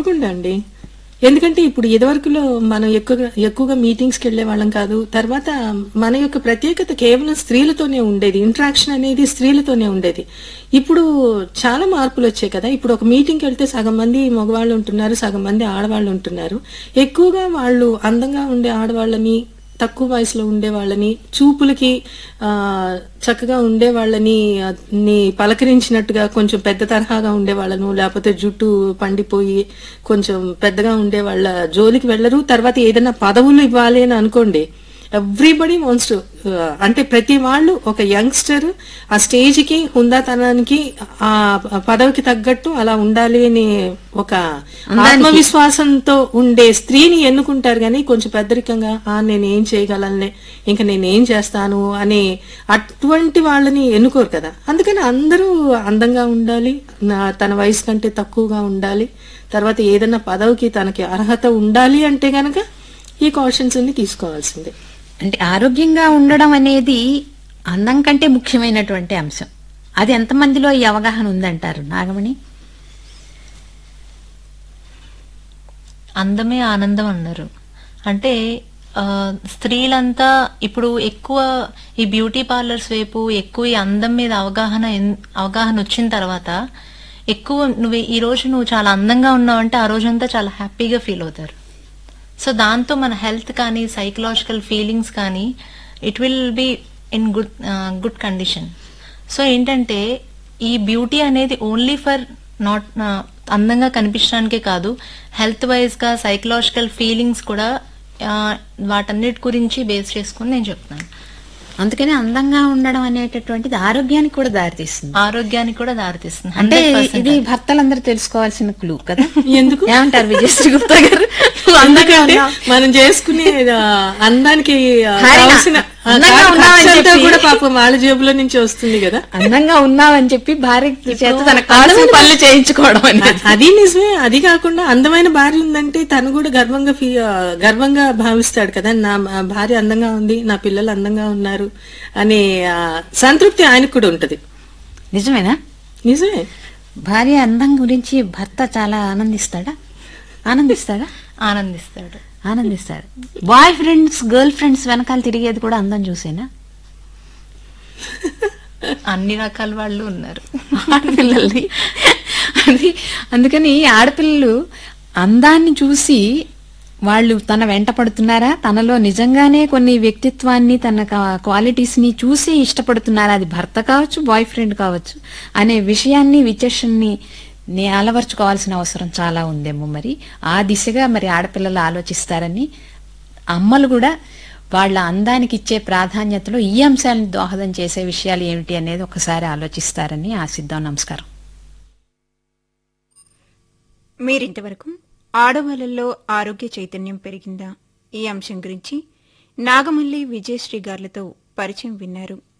తప్పకుండా అండి ఎందుకంటే ఇప్పుడు ఇదివరకులో మనం ఎక్కువగా ఎక్కువగా మీటింగ్స్ కి వెళ్లే వాళ్ళం కాదు తర్వాత మన యొక్క ప్రత్యేకత కేవలం స్త్రీలతోనే ఉండేది ఇంటరాక్షన్ అనేది స్త్రీలతోనే ఉండేది ఇప్పుడు చాలా మార్పులు వచ్చాయి కదా ఇప్పుడు ఒక మీటింగ్కి వెళ్తే సగం మంది మగవాళ్ళు ఉంటున్నారు సగం మంది ఆడవాళ్ళు ఉంటున్నారు ఎక్కువగా వాళ్ళు అందంగా ఉండే ఆడవాళ్ళని తక్కువ వయసులో ఉండే వాళ్ళని చూపులకి ఆ చక్కగా ఉండే వాళ్ళని ఆ, ని పలకరించినట్టుగా కొంచెం పెద్ద తరహాగా ఉండే వాళ్ళను లేకపోతే జుట్టు పండిపోయి కొంచెం పెద్దగా ఉండే వాళ్ళ జోలికి వెళ్ళరు తర్వాత ఏదైనా పదవులు ఇవ్వాలి అని అనుకోండి ఎవ్రీబడి వాన్స్ టు అంటే ప్రతి వాళ్ళు ఒక యంగ్స్టర్ ఆ స్టేజ్ కి హుందాతనానికి ఆ పదవికి తగ్గట్టు అలా ఉండాలి అని ఒక ఆత్మవిశ్వాసంతో ఉండే స్త్రీని ఎన్నుకుంటారు కానీ కొంచెం పెద్దరికంగా ఆ నేను ఏం చేయగలనులే ఇంకా నేను ఏం చేస్తాను అని అటువంటి వాళ్ళని ఎన్నుకోరు కదా అందుకని అందరూ అందంగా ఉండాలి నా- తన వయసు కంటే తక్కువగా ఉండాలి తర్వాత ఏదైనా పదవికి తనకి అర్హత ఉండాలి అంటే గనక ఈ కాషన్స్ అన్ని తీసుకోవాల్సిందే అంటే ఆరోగ్యంగా ఉండడం అనేది అందం కంటే ముఖ్యమైనటువంటి అంశం అది ఎంతమందిలో ఈ అవగాహన ఉందంటారు నాగమణి అందమే ఆనందం అన్నారు అంటే ఆ, స్త్రీలంతా ఇప్పుడు ఎక్కువ ఈ బ్యూటీ పార్లర్స్ వైపు ఎక్కువ ఈ అందం మీద అవగాహన ఎన్- అవగాహన వచ్చిన తర్వాత ఎక్కువ నువ్వు ఈ రోజు నువ్వు చాలా అందంగా ఉన్నావంటే ఆ రోజంతా చాలా హ్యాపీగా ఫీల్ అవుతారు సో దాంతో మన హెల్త్ కానీ సైకలాజికల్ ఫీలింగ్స్ కానీ it will be in good good condition so ఏంటంటే ఈ బ్యూటీ అనేది ఓన్లీ ఫర్ నాట్ అందంగా కనిపించడానికే కాదు హెల్త్ వైజ్ గా సైకలాజికల్ ఫీలింగ్స్ కూడా ఆ, వాటన్నిటి గురించి బేస్ చేసుకుని నేను చెప్తున్నాను అందుకని అందంగా ఉండడం అనేటటువంటిది ఆరోగ్యానికి కూడా దారితీస్తుంది ఆరోగ్యానికి కూడా దారితీస్తుంది అంటే 100% ఇది భర్తలందరూ తెలుసుకోవాల్సిన క్లూ కదా ఎందుకు ఏమంటారు విజయశ్రీ గుప్తా గారు అందుకంటే మనం చేసుకునే ఆ, అందానికి ఆ, హారిక, కావాల్సిన ఆ, అందంగా ఖర్చు ఉన్నావని అంతా చెప్పి- కూడా పాపం వాళ్ళ జేబులో నుంచి వస్తుంది కదా అందంగా ఉన్నావని చెప్పి భార్య చేత తన కాళ్ళు పనులు చేయించుకోవడం అనేది అది నిజమే అది కాకుండా అందమైన భార్య ఉందంటే తను కూడా గర్వంగా ఫీ ఆ, గర్వంగా భావిస్తాడు కదా నా ఆ, భార్య అందంగా ఉంది నా పిల్లలు అందంగా ఉన్నారు అనే ఆ, సంతృప్తి ఆయనకు కూడా ఉంటది నిజమేనా నిజమే భార్య అందం గురించి భర్త చాలా ఆనందిస్తాడా ఆనందిస్తాడా ఆనందిస్తాడు ఆనందిస్తాడు బాయ్ ఫ్రెండ్స్ గర్ల్ ఫ్రెండ్స్ వెనకాల తిరిగేది కూడా అందం చూసేనా అన్ని రకాల వాళ్ళు ఉన్నారు ఆడపిల్లల్ని అది అందుకని ఆడపిల్లలు అందాన్ని చూసి వాళ్ళు తన వెంట పడుతున్నారా తనలో నిజంగానే కొన్ని వ్యక్తిత్వాన్ని తన క్వాలిటీస్ ని చూసి ఇష్టపడుతున్నారా అది భర్త కావచ్చు బాయ్ ఫ్రెండ్ కావచ్చు అనే విషయాన్ని విచక్షణని నే అలవర్చుకోవాల్సిన అవసరం చాలా ఉందేమో మరి ఆ దిశగా మరి ఆడపిల్లలు ఆలోచిస్తారని అమ్మలు కూడా వాళ్ళ అందానికి ఇచ్చే ప్రాధాన్యతలో ఈ అంశాలను దోహదం చేసే విషయాలు ఏమిటి అనేది ఒకసారి ఆలోచిస్తారని ఆశిద్దాం నమస్కారం మీరింతవరకు ఆడవాళ్ళల్లో ఆరోగ్య చైతన్యం పెరిగిందా ఈ అంశం గురించి నాగమల్లి విజయశ్రీ గార్లతో పరిచయం విన్నారు